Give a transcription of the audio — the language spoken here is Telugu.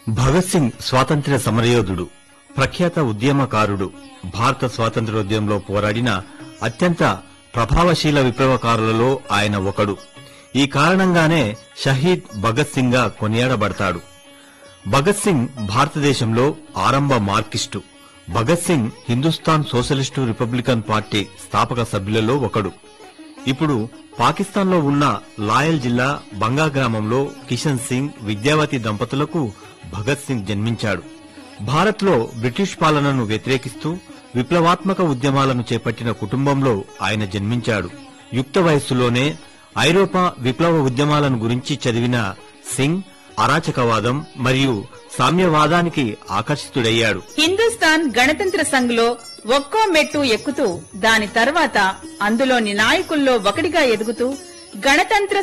భగత్ సింగ్ స్వాతంత్ర్య సమరయోధుడు ప్రఖ్యాత ఉద్యమకారుడు భారత స్వాతంత్ర్యోద్యమంలో పోరాడిన అత్యంత ప్రభావశీల విప్లవకారులలో ఆయన ఒకడు ఈ కారణంగానే షహీద్ భగత్ సింగ్ గా కొనియాడబడతాడు భగత్ సింగ్ భారతదేశంలో ఆరంభ Marxist Bhagat Singh Hindustan socialist republican party స్థాపక సభ్యులలో ఒకడు ఇప్పుడు పాకిస్తాన్లో ఉన్న లాయల్ జిల్లా బంగా గ్రామంలో కిషన్ సింగ్ విద్యావతి దంపతులకు భగత్ సింగ్ జన్మించాడు భారత్లో బ్రిటిష్ పాలనను వ్యతిరేకిస్తూ విప్లవాత్మక ఉద్యమాలను చేపట్టిన కుటుంబంలో ఆయన జన్మించాడు యుక్త వయస్సులోనే ఐరోపా విప్లవ ఉద్యమాలను గురించి చదివిన సింగ్ అరాచకవాదం మరియు సామ్యవాదానికి ఆకర్షితుడయ్యాడు హిందుస్థాన్ గణతంత్ర సంఘ్లో ఒక్కో మెట్టు ఎక్కుతూ దాని తర్వాత అందులోని నాయకుల్లో ఒకటిగా ఎదుగుతూ గణతంత్ర